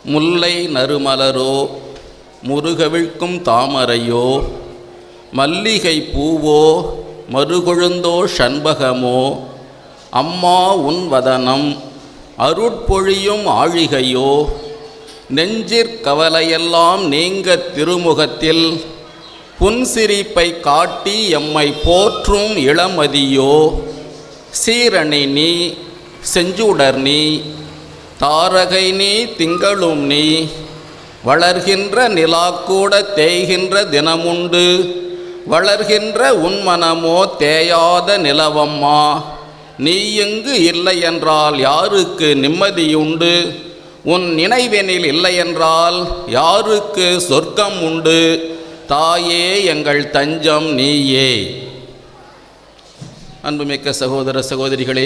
முல்லை நறுமலரோ முருகவிழ்க்கும் தாமரையோ மல்லிகை பூவோ மறுகொழுந்தோ ஷண்பகமோ அம்மா உன் வதனம் அருட்பொழியும் ஆழிகையோ நெஞ்சிற் கவலையெல்லாம் நீங்க திருமுகத்தில் புன்சிரிப்பை காட்டி எம்மை போற்றும் இளமதியோ சீரணி நீ செஞ்சுடர் நீ தாரகை நீ திங்களும் நீ வளர்கின்ற நிலாக்கூட தேய்கின்ற தினமுண்டு வளர்கின்ற உன்மனமோ தேயாத நிலவம்மா நீ எங்கு இல்லை என்றால் யாருக்கு நிம்மதியுண்டு உன் நினைவெனில் இல்லை என்றால் யாருக்கு சொர்க்கம் உண்டு தாயே எங்கள் தஞ்சம் நீயே அன்புமிக்க சகோதர சகோதரிகளே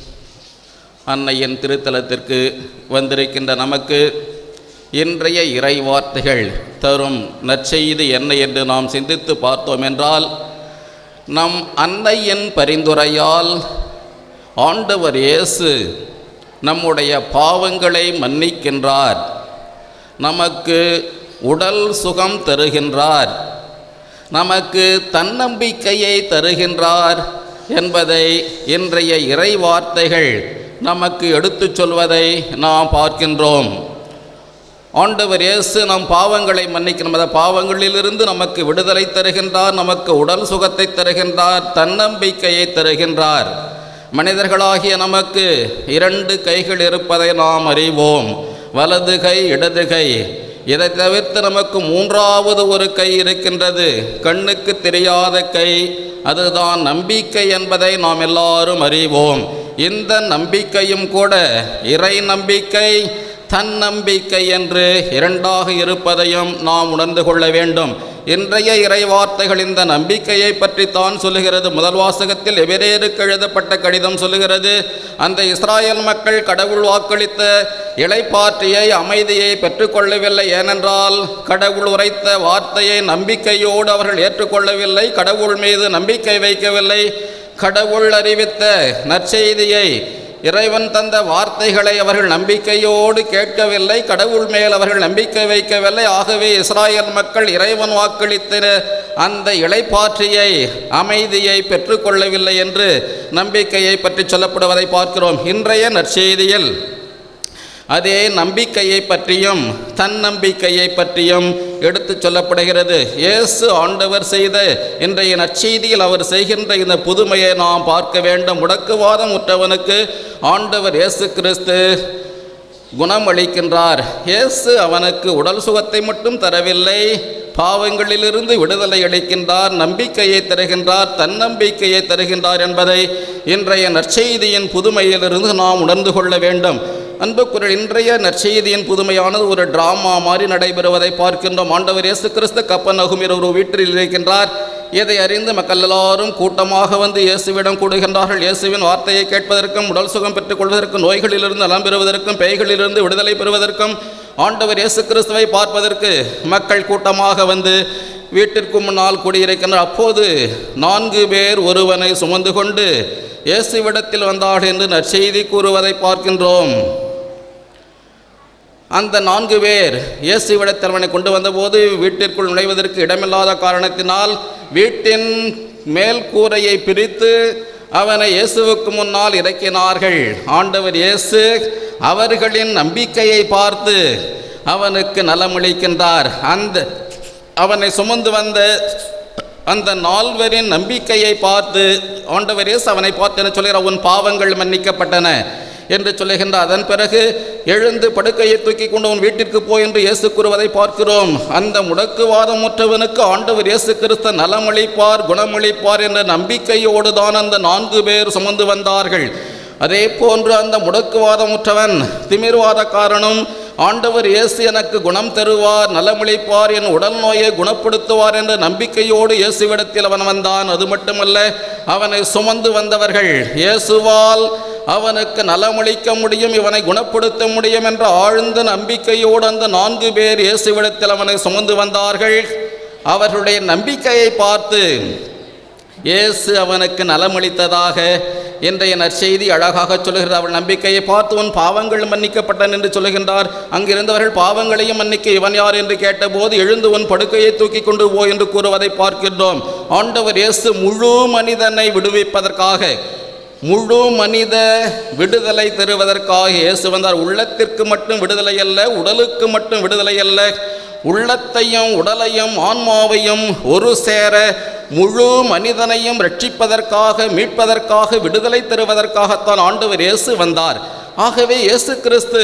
அன்னையின் திருத்தலத்திற்கு வந்திருக்கின்ற நமக்கு இன்றைய இறை வார்த்தைகள் தரும் நற்செய்தி என்ன என்று நாம் சிந்தித்து பார்த்தோம் என்றால் நம் அன்னையின் பரிந்துரையால் ஆண்டவர் இயேசு நம்முடைய பாவங்களை மன்னிக்கின்றார் நமக்கு உடல் சுகம் தருகின்றார் நமக்கு தன்னம்பிக்கையை தருகின்றார் என்பதை இன்றைய இறை வார்த்தைகள் நமக்கு எடுத்துச் சொல்வதை நாம் பார்க்கின்றோம் ஆண்டவர் இயேசு நம் பாவங்களை மன்னிக்க நமது பாவங்களிலிருந்து நமக்கு விடுதலை தருகின்றார் நமக்கு உடல் சுகத்தை தருகின்றார் தன்னம்பிக்கையை தருகின்றார் மனிதர்களாகிய நமக்கு இரண்டு கைகள் இருப்பதை நாம் அறிவோம் வலது கை இடது கை இதை தவிர்த்து நமக்கு மூன்றாவது ஒரு கை இருக்கின்றது கண்ணுக்கு தெரியாத கை அதுதான் நம்பிக்கை என்பதை நாம் எல்லாரும் அறிவோம் இந்த நம்பிக்கையும் கூட இறை நம்பிக்கை தன்னம்பிக்கை என்று இரண்டாக இருப்பதையும் நாம் உணர்ந்து கொள்ள வேண்டும் இன்றைய இறை வார்த்தைகள் இந்த நம்பிக்கையை பற்றித்தான் சொல்லுகிறது முதல் வாசகத்தில் எவரேருக்கு எழுதப்பட்ட கடிதம் சொல்லுகிறது அந்த இஸ்ராயல் மக்கள் கடவுள் வாக்களித்த இளைப்பாற்றியை அமைதியை பெற்றுக்கொள்ளவில்லை ஏனென்றால் கடவுள் உரைத்த வார்த்தையை நம்பிக்கையோடு அவர்கள் ஏற்றுக்கொள்ளவில்லை கடவுள் மீது நம்பிக்கை வைக்கவில்லை கடவுள் அறிவித்த நற்செய்தியை இறைவன் தந்த வார்த்தைகளை அவர்கள் நம்பிக்கையோடு கேட்கவில்லை கடவுள் மேல் அவர்கள் நம்பிக்கை வைக்கவில்லை ஆகவே இஸ்ராயல் மக்கள் இறைவன் வாக்களித்த அந்த இளைப்பாற்றியை அமைதியை பெற்றுக்கொள்ளவில்லை என்று நம்பிக்கையை பற்றி சொல்லப்படுவதை பார்க்கிறோம் இன்றைய நற்செய்தியில் அதே நம்பிக்கையை பற்றியும் தன்னம்பிக்கையை பற்றியும் எடுத்து சொல்லப்படுகிறது இயேசு ஆண்டவர் செய்த இன்றைய நற்செய்தியில் அவர் செய்கின்ற இந்த புதுமையை நாம் பார்க்க வேண்டும் முடக்குவாதம் உற்றவனுக்கு ஆண்டவர் இயேசு கிறிஸ்து குணமளிக்கின்றார் இயேசு அவனுக்கு உடல் சுகத்தை மட்டும் தரவில்லை பாவங்களிலிருந்து விடுதலை அளிக்கின்றார் நம்பிக்கையை தருகின்றார் தன்னம்பிக்கையை தருகின்றார் என்பதை இன்றைய நற்செய்தியின் புதுமையிலிருந்து நாம் உணர்ந்து கொள்ள வேண்டும் அன்புக்குரல் இன்றைய நற்செய்தியின் புதுமையானது ஒரு டிராமா மாதிரி நடைபெறுவதை பார்க்கின்றோம் ஆண்டவர் இயேசு கிறிஸ்து கப்பன் நகுமீர் ஒரு வீட்டில் இருக்கின்றார் இதை அறிந்து மக்கள் எல்லாரும் கூட்டமாக வந்து இயேசுவிடம் கூடுகின்றார்கள் இயேசுவின் வார்த்தையை கேட்பதற்கும் உடல் சுகம் பெற்றுக் கொள்வதற்கும் நோய்களிலிருந்து நலம் பெறுவதற்கும் பேய்களிலிருந்து விடுதலை பெறுவதற்கும் ஆண்டவர் இயேசு கிறிஸ்துவை பார்ப்பதற்கு மக்கள் கூட்டமாக வந்து வீட்டிற்கு முன்னால் கூடியிருக்கின்றனர் அப்போது நான்கு பேர் ஒருவனை சுமந்து கொண்டு இயேசுவிடத்தில் வந்தார்கள் என்று நற்செய்தி கூறுவதை பார்க்கின்றோம் அந்த நான்கு பேர் இயேசுவிடத்தில் அவனை கொண்டு வந்தபோது வீட்டிற்குள் நுழைவதற்கு இடமில்லாத காரணத்தினால் வீட்டின் மேல் கூரையை பிரித்து அவனை இயேசுவுக்கு முன்னால் இறக்கினார்கள் ஆண்டவர் இயேசு அவர்களின் நம்பிக்கையை பார்த்து அவனுக்கு நலமளிக்கின்றார் அந்த அவனை சுமந்து வந்த அந்த நால்வரின் நம்பிக்கையை பார்த்து ஆண்டவர் இயேசு அவனை பார்த்து என்ன சொல்கிறார் உன் பாவங்கள் மன்னிக்கப்பட்டன என்று சொல்லுகின்ற அதன் பிறகு எழுந்து படுக்கையை தூக்கி கொண்டு உன் வீட்டிற்கு போ என்று இயேசு கூறுவதை பார்க்கிறோம் அந்த முடக்குவாதமுற்றவனுக்கு ஆண்டவர் இயேசு கிறிஸ்த நலமளிப்பார் குணமளிப்பார் என்ற நம்பிக்கையோடு தான் அந்த நான்கு பேர் சுமந்து வந்தார்கள் அதே போன்று அந்த முடக்குவாதமுற்றவன் திமிர்வாதக்காரனும் ஆண்டவர் இயேசு எனக்கு குணம் தருவார் நலமளிப்பார் என் உடல் நோயை குணப்படுத்துவார் என்ற நம்பிக்கையோடு இயேசுவிடத்தில் அவன் வந்தான் அது மட்டுமல்ல அவனை சுமந்து வந்தவர்கள் இயேசுவால் அவனுக்கு நலமளிக்க முடியும் இவனை குணப்படுத்த முடியும் என்ற ஆழ்ந்த நம்பிக்கையோடு அந்த நான்கு பேர் இயேசுவிடத்தில் அவனை சுமந்து வந்தார்கள் அவர்களுடைய நம்பிக்கையை பார்த்து இயேசு அவனுக்கு நலமளித்ததாக இன்றைய நற்செய்தி அழகாக சொல்லுகிறது அவள் நம்பிக்கையை பார்த்து உன் பாவங்கள் மன்னிக்கப்பட்டன் என்று சொல்லுகின்றார் அங்கிருந்தவர்கள் பாவங்களையும் மன்னிக்க இவன் யார் என்று கேட்டபோது எழுந்து உன் படுக்கையை தூக்கி கொண்டு போ என்று கூறுவதை பார்க்கின்றோம் ஆண்டவர் இயேசு முழு மனிதனை விடுவிப்பதற்காக முழு மனித விடுதலை தருவதற்காக இயேசு வந்தார் உள்ளத்திற்கு மட்டும் விடுதலை அல்ல உடலுக்கு மட்டும் விடுதலை அல்ல உள்ளத்தையும் உடலையும் ஆன்மாவையும் ஒரு சேர முழு மனிதனையும் ரட்சிப்பதற்காக மீட்பதற்காக விடுதலை தருவதற்காகத்தான் ஆண்டவர் இயேசு வந்தார் ஆகவே இயேசு கிறிஸ்து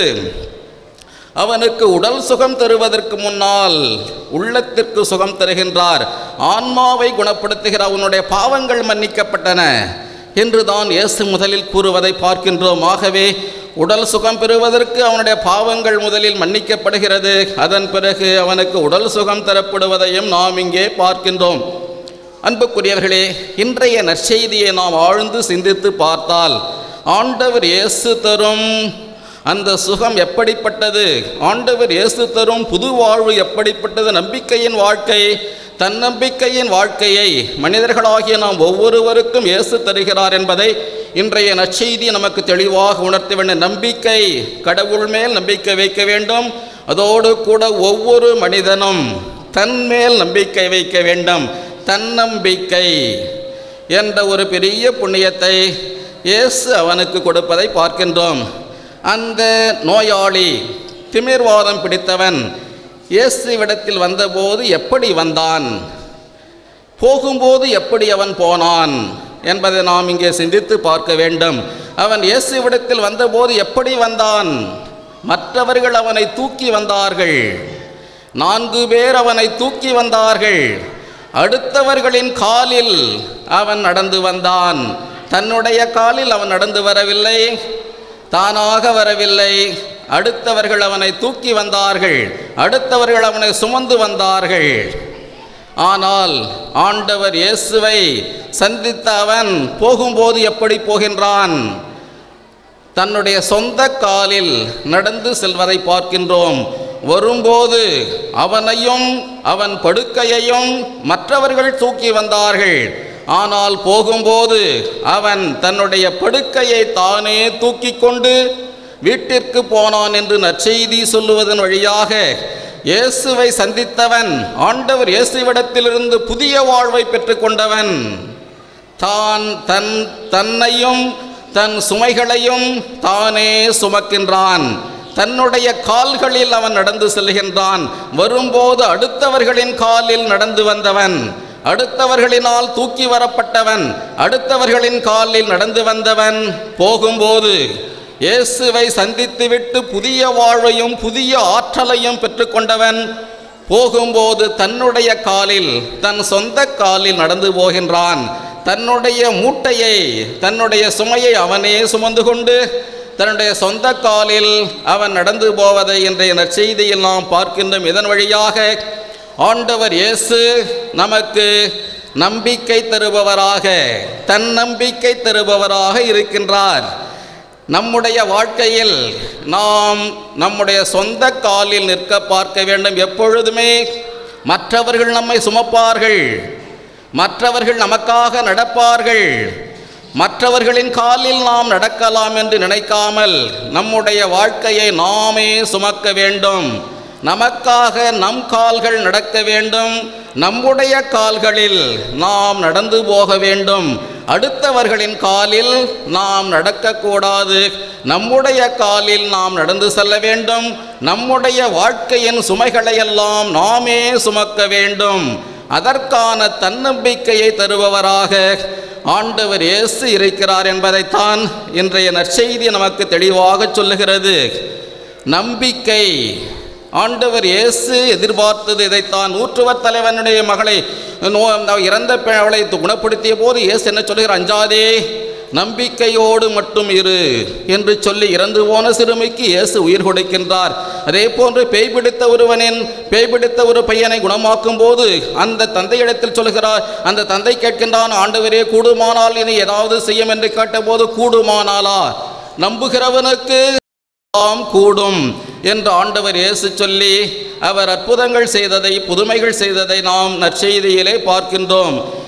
அவனுக்கு உடல் சுகம் தருவதற்கு முன்னால் உள்ளத்திற்கு சுகம் தருகின்றார் ஆன்மாவை குணப்படுத்துகிறார் உன்னுடைய பாவங்கள் மன்னிக்கப்பட்டன என்றுதான் இயேசு முதலில் கூறுவதை பார்க்கின்றோம் ஆகவே உடல் சுகம் பெறுவதற்கு அவனுடைய பாவங்கள் முதலில் மன்னிக்கப்படுகிறது அதன் பிறகு அவனுக்கு உடல் சுகம் தரப்படுவதையும் நாம் இங்கே பார்க்கின்றோம் அன்புக்குரியவர்களே இன்றைய நற்செய்தியை நாம் ஆழ்ந்து சிந்தித்து பார்த்தால் ஆண்டவர் இயேசு தரும் அந்த சுகம் எப்படிப்பட்டது ஆண்டவர் இயேசு தரும் புது வாழ்வு எப்படிப்பட்டது நம்பிக்கையின் வாழ்க்கை தன்னம்பிக்கையின் வாழ்க்கையை மனிதர்களாகிய நாம் ஒவ்வொருவருக்கும் இயேசு தருகிறார் என்பதை இன்றைய நற்செய்தி நமக்கு தெளிவாக உணர்த்த வேண்டும் நம்பிக்கை கடவுள் மேல் நம்பிக்கை வைக்க வேண்டும் அதோடு கூட ஒவ்வொரு மனிதனும் தன் மேல் நம்பிக்கை வைக்க வேண்டும் தன்னம்பிக்கை என்ற ஒரு பெரிய புண்ணியத்தை இயேசு அவனுக்கு கொடுப்பதை பார்க்கின்றோம் அந்த நோயாளி திமிர்வாதம் பிடித்தவன் இயேசுவிடத்தில் வந்தபோது எப்படி வந்தான் போகும்போது எப்படி அவன் போனான் என்பதை நாம் இங்கே சிந்தித்து பார்க்க வேண்டும் அவன் இயேசுவிடத்தில் வந்தபோது எப்படி வந்தான் மற்றவர்கள் அவனை தூக்கி வந்தார்கள் நான்கு பேர் அவனை தூக்கி வந்தார்கள் அடுத்தவர்களின் காலில் அவன் நடந்து வந்தான் தன்னுடைய காலில் அவன் நடந்து வரவில்லை தானாக வரவில்லை அடுத்தவர்கள் அவனை தூக்கி வந்தார்கள் அடுத்தவர்கள் அவனை சுமந்து வந்தார்கள் ஆனால் ஆண்டவர் இயேசுவை சந்தித்த அவன் போகும்போது எப்படி போகின்றான் தன்னுடைய சொந்த காலில் நடந்து செல்வதை பார்க்கின்றோம் வரும்போது அவனையும் அவன் படுக்கையையும் மற்றவர்கள் தூக்கி வந்தார்கள் ஆனால் போகும்போது அவன் தன்னுடைய படுக்கையை தானே தூக்கி கொண்டு வீட்டிற்கு போனான் என்று நற்செய்தி சொல்லுவதன் வழியாக இயேசுவை சந்தித்தவன் ஆண்டவர் இயேசுவிடத்திலிருந்து புதிய வாழ்வை பெற்றுக்கொண்டவன் தான் தன் தன்னையும் தன் சுமைகளையும் தானே சுமக்கின்றான் தன்னுடைய கால்களில் அவன் நடந்து செல்கின்றான் வரும்போது அடுத்தவர்களின் காலில் நடந்து வந்தவன் அடுத்தவர்களினால் தூக்கி வரப்பட்டவன் அடுத்தவர்களின் காலில் நடந்து வந்தவன் போகும்போது இயேசுவை சந்தித்துவிட்டு புதிய வாழ்வையும் புதிய ஆற்றலையும் பெற்றுக்கொண்டவன் போகும்போது தன்னுடைய காலில் தன் சொந்த காலில் நடந்து போகின்றான் தன்னுடைய மூட்டையை தன்னுடைய சுமையை அவனே சுமந்து கொண்டு தன்னுடைய சொந்த காலில் அவன் நடந்து போவதை இன்றைய நற்செய்தியில் நாம் பார்க்கின்றோம் இதன் வழியாக ஆண்டவர் இயேசு நமக்கு நம்பிக்கை தருபவராக தன்னம்பிக்கை தருபவராக இருக்கின்றார் நம்முடைய வாழ்க்கையில் நாம் நம்முடைய சொந்த காலில் நிற்க பார்க்க வேண்டும் எப்பொழுதுமே மற்றவர்கள் நம்மை சுமப்பார்கள் மற்றவர்கள் நமக்காக நடப்பார்கள் மற்றவர்களின் காலில் நாம் நடக்கலாம் என்று நினைக்காமல் நம்முடைய வாழ்க்கையை நாமே சுமக்க வேண்டும் நமக்காக நம் கால்கள் நடக்க வேண்டும் நம்முடைய கால்களில் நாம் நடந்து போக வேண்டும் அடுத்தவர்களின் காலில் நாம் நடக்கக்கூடாது நம்முடைய காலில் நாம் நடந்து செல்ல வேண்டும் நம்முடைய வாழ்க்கையின் சுமைகளையெல்லாம் நாமே சுமக்க வேண்டும் அதற்கான தன்னம்பிக்கையை தருபவராக ஆண்டவர் இயேசு இருக்கிறார் என்பதைத்தான் இன்றைய நற்செய்தி நமக்கு தெளிவாக சொல்லுகிறது நம்பிக்கை ஆண்டவர் இயேசு எதிர்பார்த்தது இதைத்தான் நூற்றுவர் தலைவனுடைய மகளை நோ அந்த இறந்த பெ- அவளை குணப்படுத்திய போது இயேசு என்ன சொல்லுகிறார் அஞ்சாதே நம்பிக்கையோடு மட்டும் இரு என்று சொல்லி இறந்து போன சிறுமிக்கு இயேசு உயிர் கொடுக்கின்றார் அதே போன்று பேய் பிடித்த ஒருவனின் பேய் பிடித்த ஒரு பையனை குணமாக்கும் போது அந்த தந்தையிடத்தில் சொல்கிறார் அந்த தந்தை கேட்கின்றான் ஆண்டவரே கூடுமானால் இனி ஏதாவது செய்யும் என்று கேட்டபோது கூடுமானாலா நம்புகிறவனுக்கு எல்லாம் கூடும் என்று ஆண்டவர் இயேசு சொல்லி அவர் அற்புதங்கள் செய்ததை புதுமைகள் செய்ததை நாம் நற்செய்தியிலே பார்க்கின்றோம்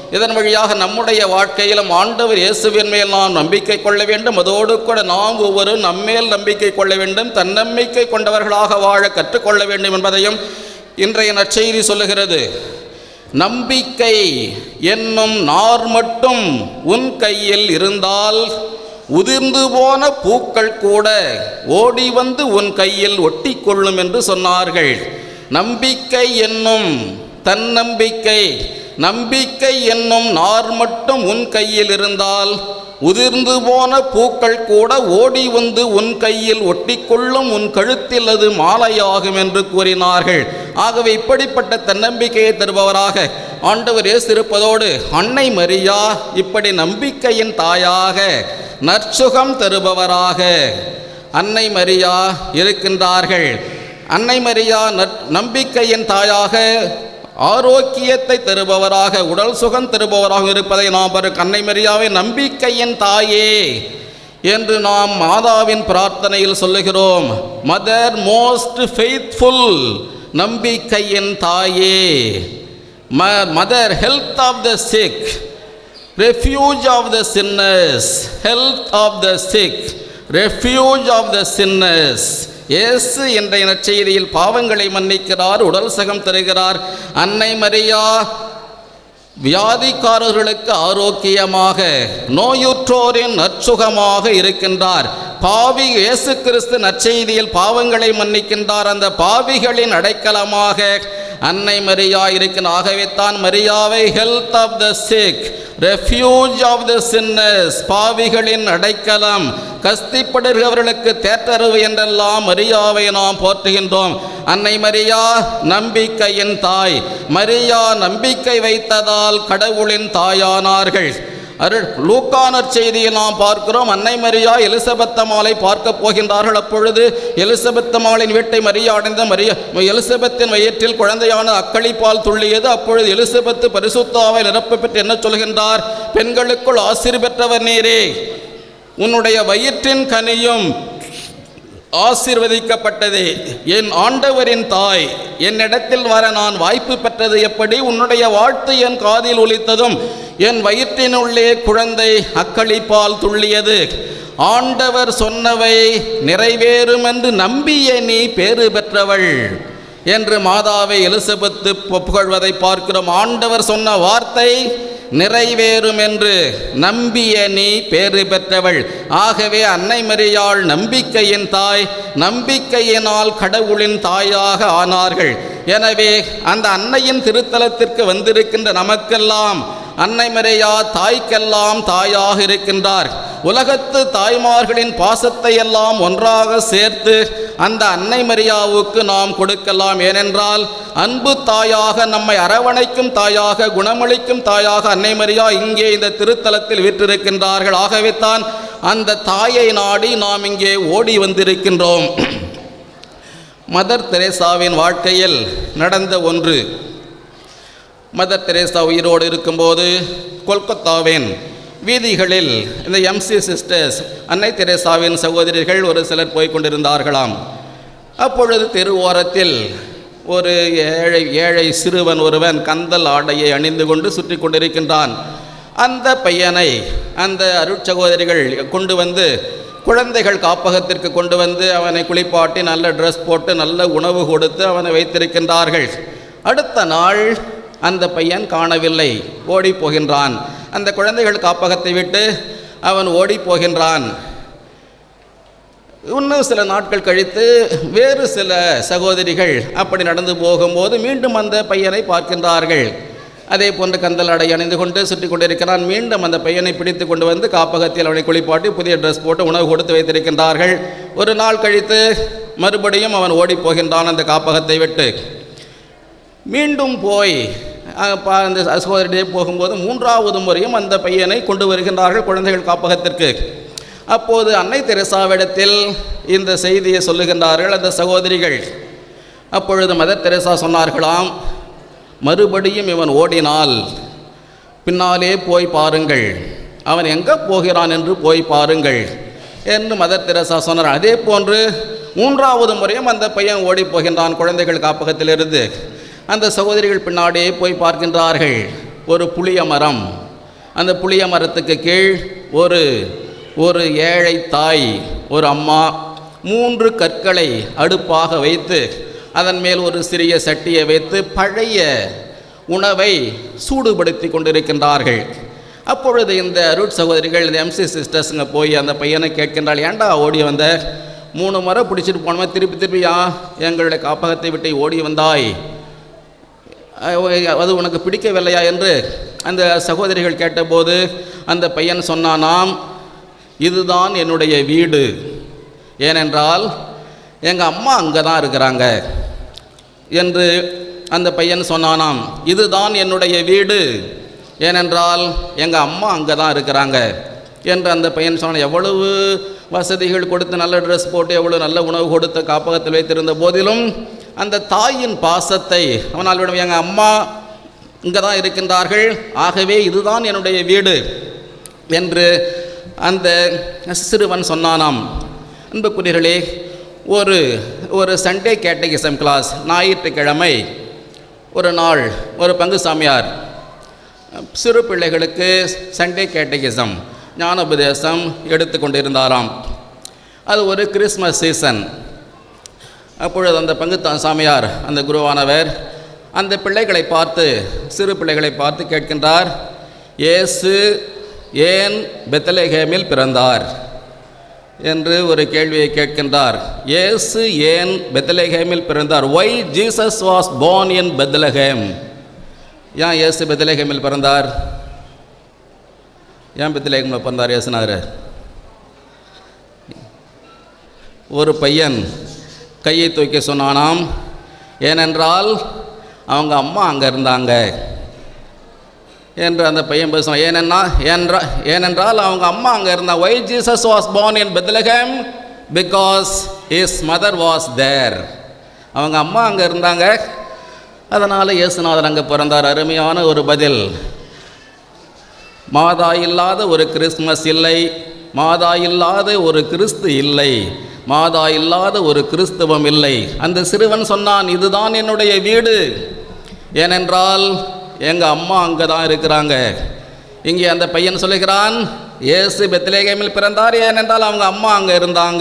இதன் வழியாக நம்முடைய வாழ்க்கையிலும் ஆண்டவர் இயேசுவின் மேல் நாம் நம்பிக்கை கொள்ள வேண்டும் அதோடு கூட நாம் ஒவ்வொரு நம்மேல் நம்பிக்கை கொள்ள வேண்டும் தன்னம்பிக்கை கொண்டவர்களாக வாழ கற்றுக்கொள்ள வேண்டும் என்பதையும் இன்றைய நற்செய்தி சொல்லுகிறது நம்பிக்கை என்னும் நார் மட்டும் உன் கையில் இருந்தால் உதிர்ந்து போன பூக்கள் கூட ஓடி வந்து உன் கையில் ஒட்டிக்கொள்ளும் என்று சொன்னார்கள் நம்பிக்கை என்னும் தன்னம்பிக்கை நம்பிக்கை என்னும் நார் மட்டும் உன் கையில் இருந்தால் உதிர்ந்து போன பூக்கள் கூட ஓடி வந்து உன் கையில் ஒட்டிக்கொள்ளும் உன் கழுத்தில் அது மாலையாகும் என்று கூறினார்கள் ஆகவே இப்படிப்பட்ட தன்னம்பிக்கையை தருபவராக ஆண்டவர் இயேசு இருப்பதோடு அன்னை மரியா இப்படி நம்பிக்கையின் தாயாக நற்சுகம் தருபவராக அன்னை மரியா இருக்கின்றார்கள் அன்னை மரியா நற்- நம்பிக்கையின் தாயாக ஆரோக்கியத்தை தருபவராக உடல் சுகம் தருபவராக இருப்பதை நாம் பாரு அன்னை மரியாவை நம்பிக்கையின் தாயே என்று நாம் மாதாவின் பிரார்த்தனையில் சொல்லுகிறோம் மதர் மோஸ்ட் ஃபெய்த்ஃபுல் நம்பிக்கையின் தாயே ம mother health of the sick refuge of the sinners, health of the sick, refuge of the sinners. இயேசு என்ற நற்செய்தியில் பாவங்களை மன்னிக்கிறார் உடல் சகம் தருகிறார் அன்னை மரியா வியாதிக்காரர்களுக்கு ஆரோக்கியமாக நோயுற்றோரின் நற்சுகமாக இருக்கின்றார் பாவி இயேசு கிறிஸ்து நற்செய்தியில் பாவங்களை மன்னிக்கின்றார் அந்த பாவிகளின் அடைக்கலமாக அன்னை மரியா இருக்கின்ற ஆகவே தான் மரியாவை health of the sick refuge of the sinners பாவிகளின் அடைக்கலம் கஸ்திப்படுகிறவர்களுக்கு தேற்றறிவு என்றெல்லாம் மரியாவை நாம் போற்றுகின்றோம் அன்னை மரியா நம்பிக்கையின் தாய் மரியா நம்பிக்கை வைத்ததால் கடவுளின் தாயானார்கள் அருள் லூக்கானர் செய்தியில் நாம் பார்க்கிறோம் அன்னை மரியா எலிசபெத் அம்மாளை பார்க்க போகின்றார்கள் அப்பொழுது எலிசபெத் அம்மாளின் வீட்டை மரியா அடைந்த மரியா எலிசபெத்தின் வயிற்றில் குழந்தையான அக்களிப்பால் துள்ளியது அப்பொழுது எலிசபெத் பரிசுத்தாவை நிரப்ப பெற்று என்ன சொல்கின்றார் பெண்களுக்குள் ஆசிர் பெற்றவர் நீரே உன்னுடைய வயிற்றின் கனியும் ஆசீர்வதிக்கப்பட்டது என் ஆண்டவரின் தாய் என்னிடத்தில் வர நான் வாய்ப்பு பெற்றது எப்படி உன்னுடைய வாழ்த்து என் காதில் ஒலித்ததும் என் வயிற்றினுள்ளே குழந்தை அக்களிப்பால் துள்ளியது ஆண்டவர் சொன்னவை நிறைவேறும் என்று நம்பிய நீ பேறு பெற்றவள் என்று மாதாவை எலிசபெத்து புகழ்வதை பார்க்கிறோம் ஆண்டவர் சொன்ன வார்த்தை நிறைவேறும் என்று நம்பிய நீ பேறு பெற்றவள் ஆகவே அன்னை மரியாள் நம்பிக்கையின் தாய் நம்பிக்கையினால் கடவுளின் தாயாக ஆனார்கள் எனவே அந்த அன்னையின் திருத்தலத்திற்கு வந்திருக்கின்ற நமக்கெல்லாம் அன்னை மரியா தாய்க்கெல்லாம் தாயாக இருக்கின்றார் உலகத்து தாய்மார்களின் பாசத்தை எல்லாம் ஒன்றாக சேர்த்து அந்த அன்னை மரியாவுக்கு நாம் கொடுக்கலாம் ஏனென்றால் அன்பு தாயாக நம்மை அரவணைக்கும் தாயாக குணமளிக்கும் தாயாக அன்னை மரியா இங்கே இந்த திருத்தலத்தில் விற்றிருக்கின்றார்கள் ஆகவே தான் அந்த தாயை நாடி நாம் இங்கே ஓடி வந்திருக்கின்றோம் மதர் தெரேசாவின் வாழ்க்கையில் நடந்த ஒன்று மதர் தெரேசா உயிரோடு இருக்கும்போது கொல்கத்தாவின் வீதிகளில் இந்த எம்சி சிஸ்டர்ஸ் அன்னை தெரேசாவின் சகோதரிகள் ஒரு சிலர் போய் கொண்டிருந்தார்களாம் அப்பொழுது தெரு ஓரத்தில் ஒரு ஏழை ஏழை சிறுவன் ஒருவன் கந்தல் ஆடையை அணிந்து கொண்டு சுற்றி கொண்டிருக்கின்றான் அந்த பையனை அந்த அருட்சகோதரிகள் கொண்டு வந்து குழந்தைகள் காப்பகத்திற்கு கொண்டு வந்து அவனை குளிப்பாட்டி நல்ல ட்ரெஸ் போட்டு நல்ல உணவு கொடுத்து அவனை வைத்திருக்கின்றார்கள் அடுத்த நாள் அந்த பையன் காணவில்லை ஓடி போகின்றான் அந்த குழந்தைகள் காப்பகத்தை விட்டு அவன் ஓடி போகின்றான் இன்னும் சில நாட்கள் கழித்து வேறு சில சகோதரிகள் அப்படி நடந்து போகும்போது மீண்டும் அந்த பையனை பார்க்கின்றார்கள் அதே போன்று கந்தல் அடை அணிந்து கொண்டு சுற்றி கொண்டிருக்கிறான் மீண்டும் அந்த பையனை பிடித்து கொண்டு வந்து காப்பகத்தில் அவனை குளிப்பாட்டி புதிய ட்ரெஸ் போட்டு உணவு கொடுத்து வைத்திருக்கின்றார்கள் ஒரு நாள் கழித்து மறுபடியும் அவன் ஓடி போகின்றான் அந்த காப்பகத்தை விட்டு மீண்டும் போய் அஹ், பா- அந்த சகோதரிடையே போகும்போது மூன்றாவது முறையும் அந்த பையனை கொண்டு வருகின்றார்கள் குழந்தைகள் காப்பகத்திற்கு அப்போது அன்னை தெரசாவிடத்தில் இந்த செய்தியை சொல்லுகின்றார்கள் அந்த சகோதரிகள் அப்பொழுது மதர் தெரசா சொன்னார்களாம் மறுபடியும் இவன் ஓடினால் பின்னாலே போய் பாருங்கள் அவன் எங்கே போகிறான் என்று போய் பாருங்கள் என்று மதர் தெரசா சொன்னார் அதே போன்று மூன்றாவது முறையும் அந்த பையன் ஓடி போகின்றான் குழந்தைகள் காப்பகத்திலிருந்து அந்த சகோதரிகள் பின்னாடியே போய் பார்க்கின்றார்கள் ஒரு புளிய மரம் அந்த புளிய மரத்துக்கு கீழ் ஒரு ஒரு ஏழை தாய் ஒரு அம்மா மூன்று கற்களை அடுப்பாக வைத்து அதன் மேல் ஒரு சிறிய சட்டியை வைத்து பழைய உணவை சூடுபடுத்தி கொண்டிருக்கின்றார்கள் அப்பொழுது இந்த அருட் சகோதரிகள் இந்த எம்சி சிஸ்டர்ஸுங்க போய் அந்த பையனை கேட்கின்றாள் ஏன்டா ஓடி வந்த மூணு முறை பிடிச்சிட்டு போனோமே திருப்பி திருப்பி யா எங்களுடைய காப்பகத்தை விட்டு ஓடி வந்தாய் அஹ் அது உனக்கு பிடிக்கவில்லையா என்று அந்த சகோதரிகள் கேட்டபோது அந்த பையன் சொன்னானாம் இதுதான் என்னுடைய வீடு ஏனென்றால் எங்கள் அம்மா அங்கே தான் இருக்கிறாங்க என்று அந்த பையன் சொன்னானாம் இதுதான் என்னுடைய வீடு ஏனென்றால் எங்கள் அம்மா அங்கே தான் இருக்கிறாங்க என்று அந்த பையன் சொன்னான் எவ்வளவு வசதிகள் கொடுத்து நல்ல ட்ரெஸ் போட்டு எவ்வளவு நல்ல உணவு கொடுத்து காப்பகத்தில் வைத்திருந்த போதிலும் அந்த தாயின் பாசத்தை அவனால் விட எங்கள் அம்மா இங்கே தான் இருக்கின்றார்கள் ஆகவே இதுதான் என்னுடைய வீடு என்று அந்த சிறுவன் சொன்னானாம் அன்புக்குரியர்களே ஒரு ஒரு சண்டே கேட்டகிசம் கிளாஸ் ஞாயிற்றுக்கிழமை ஒரு நாள் ஒரு பங்கு சாமியார் சிறு பிள்ளைகளுக்கு சண்டே கேட்டகிசம் ஞானோபதேசம் எடுத்து கொண்டிருந்தாராம் அது ஒரு கிறிஸ்மஸ் சீசன் அப்பொழுது அந்த பங்கு தா- சாமியார் அந்த குருவானவர் அந்த பிள்ளைகளை பார்த்து சிறு பிள்ளைகளை பார்த்து கேட்கின்றார் இயேசு ஏன் பெத்தலேகேமில் பிறந்தார் என்று ஒரு கேள்வியை கேட்கின்றார் இயேசு ஏன் பெத்தலேகேமில் பிறந்தார் why Jesus was born in Bethlehem ஏன் இயேசு பெத்லஹேமில் பிறந்தார் ஏன் பெத்லஹேமில் பிறந்தார் இயேசுனாரு ஒரு பையன் கையை தூக்கி சொன்னானாம் ஏனென்றால் அவங்க அம்மா அங்கே இருந்தாங்க என்று அந்த பையன் பேசுவான் ஏனென்னா ஏன்றா ஏனென்றால் அவங்க அம்மா அங்கே இருந்தா why Jesus was born in Bethlehem because is mother was there அவங்க அம்மா அங்கே இருந்தாங்க அதனால் இயேசுநாதர் அங்கே பிறந்தார் அருமையான ஒரு பதில் மாதா இல்லாத ஒரு கிறிஸ்மஸ் இல்லை மாதா இல்லாத ஒரு கிறிஸ்து இல்லை மாதா இல்லாத ஒரு கிறிஸ்துவம் இல்லை அந்த சிறுவன் சொன்னான் இதுதான் என்னுடைய வீடு ஏனென்றால் எங்கள் அம்மா அங்கே தான் இருக்கிறாங்க இங்கே அந்த பையன் சொல்லுகிறான் இயேசு பெத்லேகேமில் பிறந்தார் ஏனென்றால் அவங்க அம்மா அங்கே இருந்தாங்க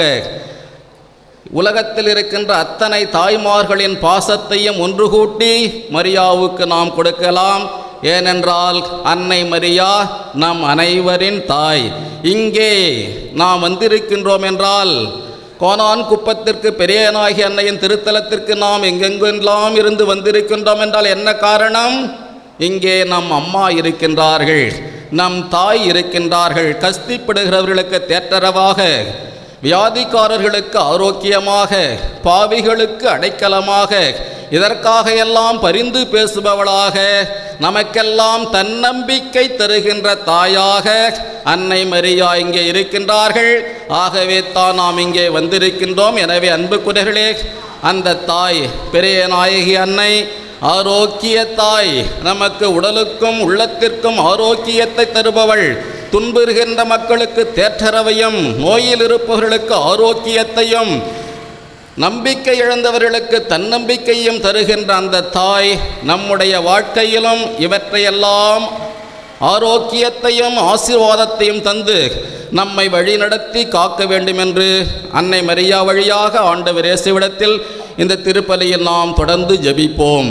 உலகத்தில் இருக்கின்ற அத்தனை தாய்மார்களின் பாசத்தையும் ஒன்று கூட்டி மரியாவுக்கு நாம் கொடுக்கலாம் ஏனென்றால் அன்னை மரியா நம் அனைவரின் தாய் இங்கே நாம் வந்திருக்கின்றோம் என்றால் கோனான் குப்பத்திற்கு பெரியனாகி அன்னையின் திருத்தலத்திற்கு நாம் எங்கெங்கெல்லாம் இருந்து வந்திருக்கின்றோம் என்றால் என்ன காரணம் இங்கே நம் அம்மா இருக்கின்றார்கள் நம் தாய் இருக்கின்றார்கள் கஸ்திப்படுகிறவர்களுக்கு தேற்றரவாக வியாதிக்காரர்களுக்கு ஆரோக்கியமாக பாவிகளுக்கு அடைக்கலமாக இதற்காக எல்லாம் பரிந்து பேசுபவளாக நமக்கெல்லாம் தன்னம்பிக்கை தருகின்ற தாயாக அன்னை மரியா இங்கே இருக்கின்றார்கள் ஆகவே தான் நாம் இங்கே வந்திருக்கின்றோம் எனவே அன்புக்குரியர்களே அந்த தாய் பெரிய நாயகி அன்னை ஆரோக்கிய தாய் நமக்கு உடலுக்கும் உள்ளத்திற்கும் ஆரோக்கியத்தை தருபவள் துன்புறுகின்ற மக்களுக்கு தேற்றரவையும் நோயில் இருப்பவர்களுக்கு ஆரோக்கியத்தையும் நம்பிக்கை இழந்தவர்களுக்கு தன்னம்பிக்கையும் தருகின்ற அந்த தாய் நம்முடைய வாழ்க்கையிலும் இவற்றையெல்லாம் ஆரோக்கியத்தையும் ஆசீர்வாதத்தையும் தந்து நம்மை வழிநடத்தி காக்க வேண்டும் என்று அன்னை மரியா வழியாக ஆண்டவர் இயேசுவிடத்தில் இந்த திருப்பலியில் நாம் தொடர்ந்து ஜெபிப்போம்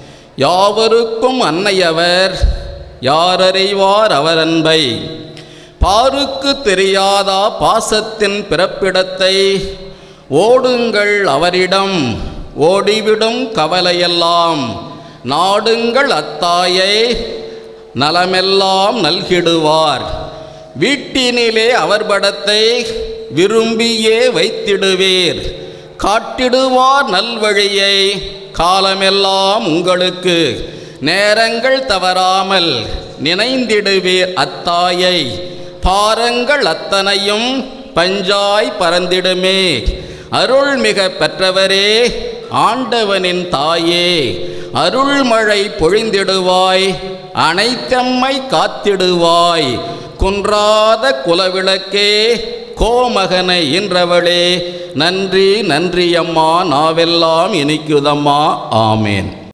யாவருக்கும் அன்னையவர் யாரறிவார் அவர் அன்பை பாருக்கு தெரியாதா பாசத்தின் பிறப்பிடத்தை ஓடுங்கள் அவரிடம் ஓடிவிடும் கவலையெல்லாம் நாடுங்கள் அத்தாயை நலமெல்லாம் நல்கிடுவார் வீட்டினிலே அவர் படத்தை விரும்பியே வைத்திடுவீர் காட்டிடுவார் நல்வழியை காலமெல்லாம் உங்களுக்கு நேரங்கள் தவறாமல் நினைந்திடுவீர் அத்தாயை பாரங்கள் அத்தனையும் பஞ்சாய் பறந்திடுமே அருள்மிக பெற்றவரே ஆண்டவனின் தாயே அருள்மழை பொழிந்திடுவாய் அனைத்தம்மை காத்திடுவாய் குன்றாத குலவிளக்கே கோமகனை இன்றவளே நன்றி நன்றி அம்மா நாவெல்லாம் இனிக்குதம்மா ஆமேன்